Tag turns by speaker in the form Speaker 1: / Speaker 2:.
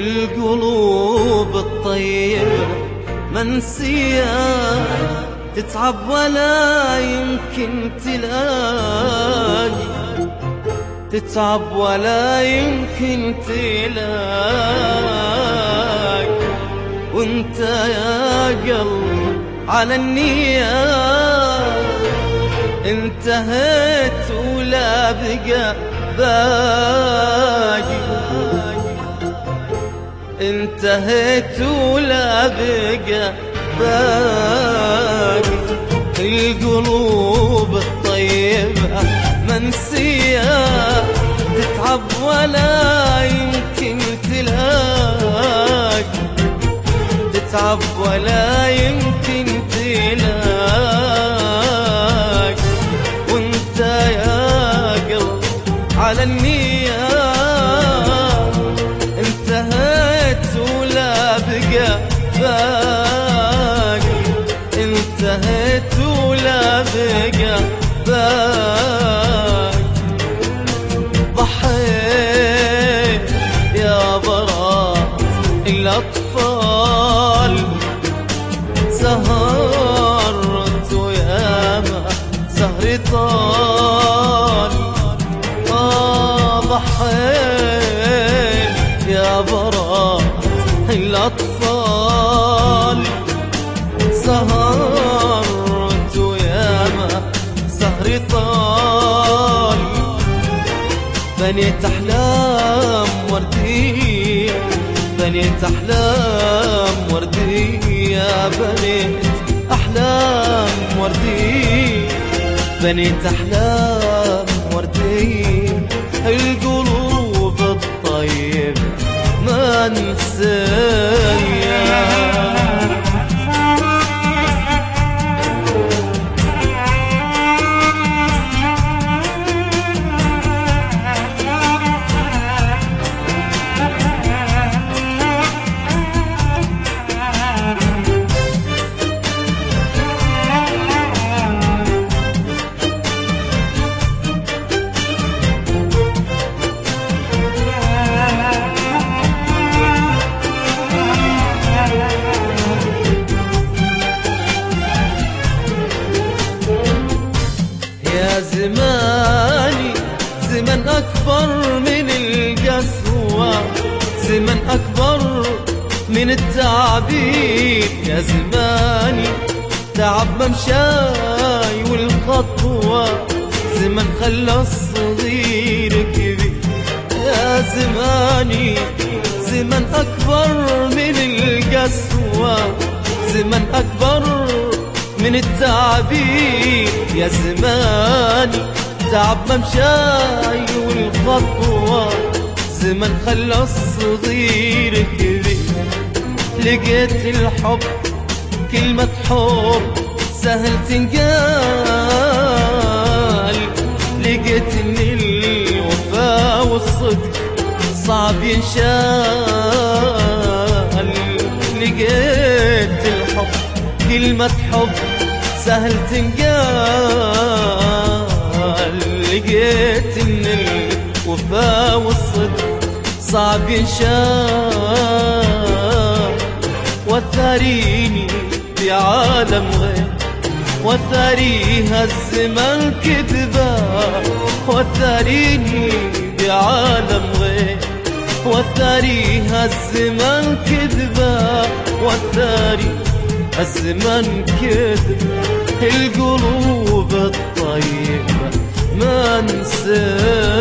Speaker 1: القلوب الطيبة منسية تتعب ولا يمكن تلاقي تتعب ولا يمكن تلاقي وانت يا قلب على النية انتهيت ولا بقى باقي انتهيت ولا بقى باقي القلوب الطيبة منسية تتعب ولا يمكن تلاقي تتعب ولا يمكن تلاقي وانت يا قلب على النية انتهيت ولا بقى باقي انتهيت ولا بقى باقي ضحيت يا برات الأطفال سهرت وياما سهري طال آه ضحيت يا برات الأطفال سهرت وياما سهري طال بنيت أحلام وردية بنيت أحلام وردية بنيت أحلام وردية بنيت أحلام وردية القلوب الطيبة ما نسيها يا زماني زمن أكبر من القسوة زمن أكبر من التعبير يا زماني تعب ممشاي والخطوة زمن خلى الصغير كبير يا زماني زمن أكبر من القسوة زمن أكبر من التعبير يا زماني تعب ممشاي والخطوة زمن خلى الصغير كبير لقيت الحب كلمة حب سهل تنقال لقيت ان الوفاء والصدق صعب ينشال لقيت الحب كلمة حب سهل تنقال لقيت ان الوفاء والصدق صعب ينشال وثاريني بعالم غير وثاريها الزمن كذبا وثاريني بعالم غير وثاريها الزمن كذبا وثاري الزمن كذب القلوب الطيبة ما نسيت